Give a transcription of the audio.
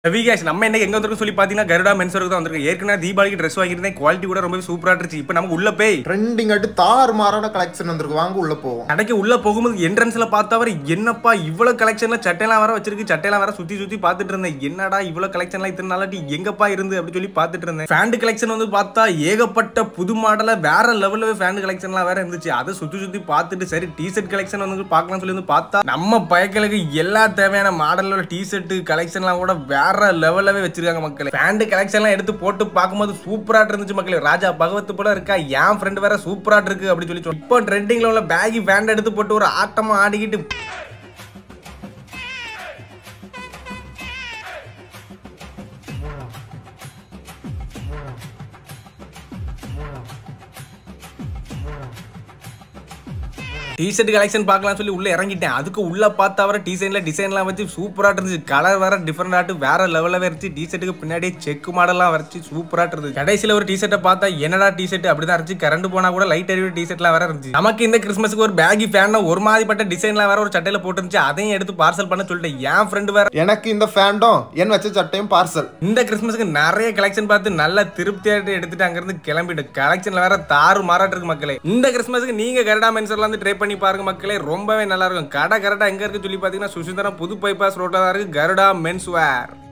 விகாஷ் நம்ம என்ன எங்க வந்திருக்கோம் சொல்லி பாத்தீங்கன்னா கருடா மென்சருக்கு தான் வந்திருக்கோம் ஏற்கனவே தீபாவளிக்கு ட்ரெஸ் வாங்கியிருந்தேன் குவாலிட்டி கூட ரொம்ப சூப்பரா இருந்துச்சு இப்போ நமக்கு உள்ள போய் ட்ரெண்டிங் ஆட்டு தாறு மாறான கலெக்ஷன் வந்திருக்கு வாங்க உள்ள போவோம் கடைக்கு உள்ள போகும்போது என்ட்ரன்ஸ்ல பார்த்தவர் என்னப்பா இவ்வளவு கலெக்ஷன்ல சட்டையெல்லாம் வர வச்சிருக்கு சட்டையெல்லாம் வர சுத்தி சுத்தி பார்த்துட்டு இருந்தேன் என்னடா இவ்வளவு கலெக்ஷன்லாம் இத்தனை நாளாட்டி எங்கப்பா இருந்து அப்படி சொல்லி பார்த்துட்டு இருந்தேன் ஃபேண்ட் கலெக்ஷன் வந்து பார்த்தா ஏகப்பட்ட புது மாடல வேற லெவல்ல ஃபேண்ட் கலெக்ஷன்லாம் வேற இருந்துச்சு அதை சுத்தி சுத்தி பார்த்துட்டு சரி டிஷர்ட் கலெக்ஷன் வந்து பார்க்கலாம் சொல்லி வந்து பார்த்தா நம்ம பயக்களுக்கு எல்லா தேவையான மாடல்ல டிஷர்ட் கலெக்ஷன்லாம் கூட வேற லெவல்லவே வச்சிருக்காங்க மக்களே ஃபேண்ட் கலெக்ஷன்லாம் எடுத்து போட்டு பார்க்கும்போது சூப்பரா இருந்துச்சு மக்களே ராஜா பகவத் போல இருக்கா என் ஃப்ரெண்ட் வேற சூப்பரா இருக்கு அப்படி சொல்லி சொல்லி இப்போ ட்ரெண்டிங்ல உள்ள பேகி ஃபேண்ட் எடுத்து போட்டு ஒரு ஆட்டமா ஆடிக்கிட்டு டிஷர்ட் கலெக்ஷன் பார்க்கலாம் சொல்லி உள்ள இறங்கிட்டேன் அதுக்கு உள்ள பார்த்தா வர டிசைன்ல டிசைன்லாம் வச்சு சூப்பரா இருந்துச்சு கலர் வேற டிஃப்ரெண்ட் ஆட்டு வேற லெவலில் இருந்துச்சு டிஷர்ட்டுக்கு பின்னாடியே செக் மாடலாம் வரைச்சு சூப்பரா இருந்துச்சு கடைசியில் ஒரு டிஷர்ட்டை பார்த்தா என்னடா டிஷர்ட் அப்படிதான் இருந்துச்சு கரண்ட் போனா கூட லைட் அறிவு டிஷர்ட்லாம் வேற இருந்துச்சு நமக்கு இந்த கிறிஸ்மஸ்க்கு ஒரு பேகி ஃபேன் ஒரு மாதிரிப்பட்ட டிசைன்லாம் வேற ஒரு சட்டையில போட்டுருந்துச்சு அதையும் எடுத்து பார்சல் பண்ண சொல்லிட்டேன் என் ஃப்ரெண்டு வேற எனக்கு இந்த ஃபேண்டும் என் வச்ச சட்டையும் பார்சல் இந்த கிறிஸ்மஸ்க்கு நிறைய கலெக்ஷன் பார்த்து நல்ல திருப்தியாட்டு எடுத்துட்டு அங்கிருந்து கிளம்பிட்டு கலெக்ஷன்ல வேற தாறு மாறாட்டு இருக்கு மக்களே இந்த கிறிஸ்மஸ்க்கு நீங்க கரடா மென்சர்ல வந்து ட்ரை பண்ணி பாருங்க மக்களே ரொம்பவே நல்லா இருக்கும் கடை கரெக்டா எங்க இருக்கு சொல்லி பாத்தீங்கன்னா சுசிந்தரம் புது பைபாஸ் ரோட்ல தான் இருக்கு கருடா மென்ஸ் வேர்